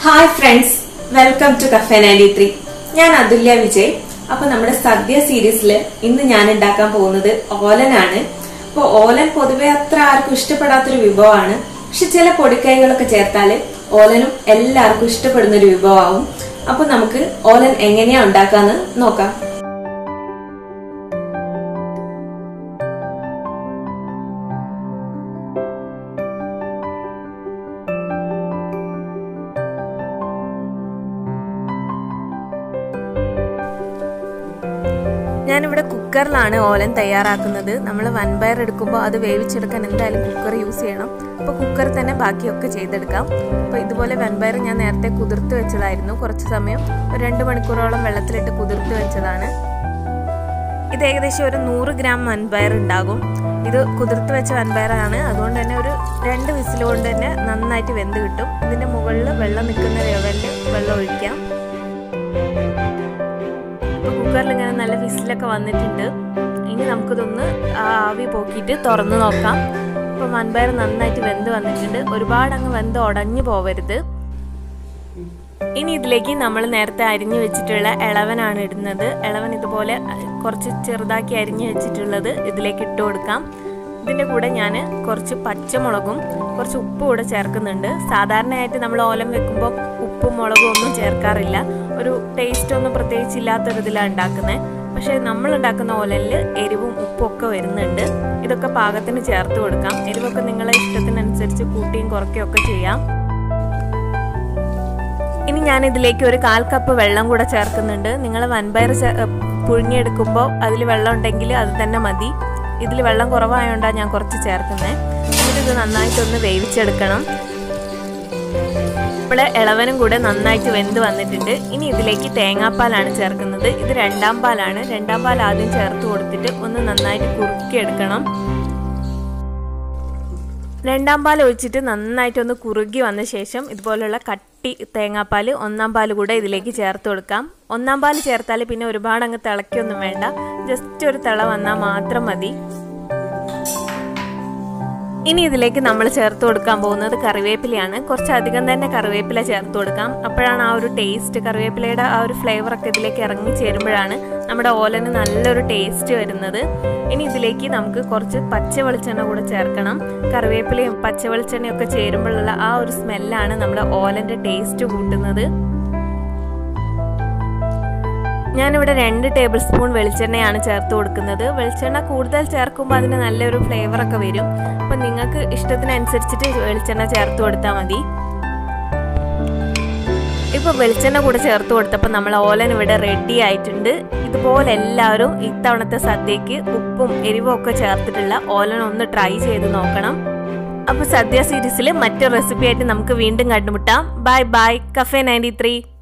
hi friends welcome to cafe ninety three ഞാൻ അതുല്യ വിജയ് അപ്പൊ നമ്മുടെ സദ്യ സീരീസിൽ ഇന്ന് ഞാൻ ഉണ്ടാക്കാൻ പോകുന്നത് ഓലനാണ് അപ്പൊ ഓലൻ പൊതുവെ അത്ര ആർക്കും ഇഷ്ടപ്പെടാത്തൊരു വിഭവമാണ് പക്ഷെ ചില പൊടിക്കൈകളൊക്കെ ചേർത്താല് ഓലനും എല്ലാവർക്കും ഇഷ്ടപ്പെടുന്ന ഒരു വിഭവമാവും അപ്പൊ നമുക്ക് ഓലൻ എങ്ങനെയാ ഉണ്ടാക്കാന്ന് നോക്കാം ഞാനിവിടെ കുക്കറിലാണ് ഓലൻ തയ്യാറാക്കുന്നത് നമ്മൾ വൻപയർ എടുക്കുമ്പോൾ അത് വേവിച്ചെടുക്കാൻ എന്തായാലും കുക്കർ യൂസ് ചെയ്യണം അപ്പോൾ കുക്കറിൽ തന്നെ ബാക്കിയൊക്കെ ചെയ്തെടുക്കാം അപ്പോൾ ഇതുപോലെ വൻപയർ ഞാൻ നേരത്തെ കുതിർത്ത് വെച്ചതായിരുന്നു കുറച്ച് സമയം ഒരു രണ്ട് മണിക്കൂറോളം വെള്ളത്തിലിട്ട് കുതിർത്ത് വെച്ചതാണ് ഇത് ഏകദേശം ഒരു നൂറ് ഗ്രാം വൻപയർ ഉണ്ടാകും ഇത് കുതിർത്ത് വെച്ച വൻപയറാണ് അതുകൊണ്ട് തന്നെ ഒരു രണ്ട് വിസിൽ കൊണ്ട് തന്നെ നന്നായിട്ട് വെന്ത് കിട്ടും ഇതിൻ്റെ മുകളിൽ വെള്ളം നിൽക്കുന്ന ലെവലിൽ വെള്ളം ഒഴിക്കാം ഇപ്പോൾ കുക്കറിൽ ഇങ്ങനെ നല്ല വിസിലൊക്കെ വന്നിട്ടുണ്ട് ഇനി നമുക്കിതൊന്ന് ആവി പോക്കിയിട്ട് തുറന്ന് നോക്കാം ഇപ്പോൾ മൺപയർ നന്നായിട്ട് വെന്ത് വന്നിട്ടുണ്ട് ഒരുപാട് അങ്ങ് വെന്ത് ഉടഞ്ഞു പോവരുത് ഇനി ഇതിലേക്ക് നമ്മൾ നേരത്തെ അരിഞ്ഞു വെച്ചിട്ടുള്ള ഇളവനാണ് ഇടുന്നത് ഇളവൻ ഇതുപോലെ കുറച്ച് ചെറുതാക്കി അരിഞ്ഞു വെച്ചിട്ടുള്ളത് ഇതിലേക്ക് ഇട്ട് കൊടുക്കാം ഇതിൻ്റെ കൂടെ ഞാൻ കുറച്ച് പച്ചമുളകും കുറച്ച് ഉപ്പും കൂടെ ചേർക്കുന്നുണ്ട് സാധാരണയായിട്ട് നമ്മൾ ഓലം വെക്കുമ്പോൾ ഉപ്പും മുളകും ഒന്നും ചേർക്കാറില്ല ഒരു ടേസ്റ്റ് ഒന്നും പ്രത്യേകിച്ച് ഇല്ലാത്തൊരിതിലാണ് ഉണ്ടാക്കുന്നത് പക്ഷേ നമ്മൾ ഉണ്ടാക്കുന്ന ഓലനിൽ എരിവും ഉപ്പും ഒക്കെ വരുന്നുണ്ട് ഇതൊക്കെ പാകത്തിന് ചേർത്ത് കൊടുക്കാം എരിവൊക്കെ നിങ്ങളെ ഇഷ്ടത്തിനനുസരിച്ച് കൂട്ടിയും കുറയ്ക്കുകയും ഒക്കെ ചെയ്യാം ഇനി ഞാൻ ഇതിലേക്ക് ഒരു കാൽ കപ്പ് വെള്ളം കൂടെ ചേർക്കുന്നുണ്ട് നിങ്ങൾ വൻപയർ പുഴുങ്ങിയെടുക്കുമ്പോൾ അതിൽ വെള്ളം ഉണ്ടെങ്കിൽ അത് തന്നെ മതി ഇതിൽ വെള്ളം കുറവായതുകൊണ്ടാണ് ഞാൻ കുറച്ച് ചേർക്കുന്നത് എന്നിട്ട് ഇത് നന്നായിട്ടൊന്ന് വേവിച്ചെടുക്കണം ഇപ്പോൾ ഇളവനും കൂടെ നന്നായിട്ട് വെന്ത് വന്നിട്ടുണ്ട് ഇനി ഇതിലേക്ക് തേങ്ങാപ്പാലാണ് ചേർക്കുന്നത് ഇത് രണ്ടാം പാലാണ് രണ്ടാം പാൽ ആദ്യം ചേർത്ത് കൊടുത്തിട്ട് ഒന്ന് നന്നായിട്ട് കുറുക്കിയെടുക്കണം രണ്ടാം പാൽ ഒഴിച്ചിട്ട് നന്നായിട്ടൊന്ന് കുറുകി വന്ന ശേഷം ഇതുപോലുള്ള കട്ടി തേങ്ങാപ്പാൽ ഒന്നാം പാൽ കൂടെ ഇതിലേക്ക് ചേർത്ത് കൊടുക്കാം ഒന്നാം പാൽ ചേർത്താൽ പിന്നെ ഒരുപാട് അങ്ങ് തിളക്കൊന്നും വേണ്ട ജസ്റ്റ് ഒരു തിള വന്നാൽ മാത്രം മതി ഇനി ഇതിലേക്ക് നമ്മൾ ചേർത്ത് കൊടുക്കാൻ പോകുന്നത് കറിവേപ്പിലയാണ് കുറച്ചധികം തന്നെ കറിവേപ്പില ചേർത്ത് കൊടുക്കാം അപ്പോഴാണ് ആ ഒരു ടേസ്റ്റ് കറിവേപ്പിലയുടെ ആ ഒരു ഫ്ലേവർ ഒക്കെ ഇതിലേക്ക് ഇറങ്ങി ചേരുമ്പോഴാണ് നമ്മുടെ ഓലന് നല്ലൊരു ടേസ്റ്റ് വരുന്നത് ഇനി ഇതിലേക്ക് നമുക്ക് കുറച്ച് പച്ച വെളിച്ചെണ്ണ കൂടെ ചേർക്കണം കറിവേപ്പിലയും പച്ച വെളിച്ചെണ്ണയും ഒക്കെ ചേരുമ്പോഴുള്ള ആ ഒരു സ്മെല്ലാണ് നമ്മുടെ ഓലന്റെ ടേസ്റ്റ് കൂട്ടുന്നത് ഞാനിവിടെ രണ്ട് ടേബിൾ സ്പൂൺ വെളിച്ചെണ്ണയാണ് ചേർത്ത് കൊടുക്കുന്നത് വെളിച്ചെണ്ണ കൂടുതൽ ചേർക്കുമ്പോൾ അതിന് നല്ലൊരു ഫ്ലേവർ ഒക്കെ വരും അപ്പം നിങ്ങൾക്ക് ഇഷ്ടത്തിനനുസരിച്ചിട്ട് വെളിച്ചെണ്ണ ചേർത്ത് കൊടുത്താൽ മതി ഇപ്പോൾ വെളിച്ചെണ്ണ കൂടെ ചേർത്ത് കൊടുത്തപ്പോൾ നമ്മൾ ഓലൻ ഇവിടെ റെഡി ആയിട്ടുണ്ട് ഇതുപോലെ എല്ലാവരും ഇത്തവണത്തെ സദ്യക്ക് ഉപ്പും എരിവും ഒക്കെ ചേർത്തിട്ടുള്ള ഓലൻ ഒന്ന് ട്രൈ ചെയ്ത് നോക്കണം അപ്പോൾ സദ്യ സീരീസിൽ മറ്റൊരു റെസിപ്പി ആയിട്ട് നമുക്ക് വീണ്ടും കണ്ടുമുട്ടാം bye bye cafe ninety three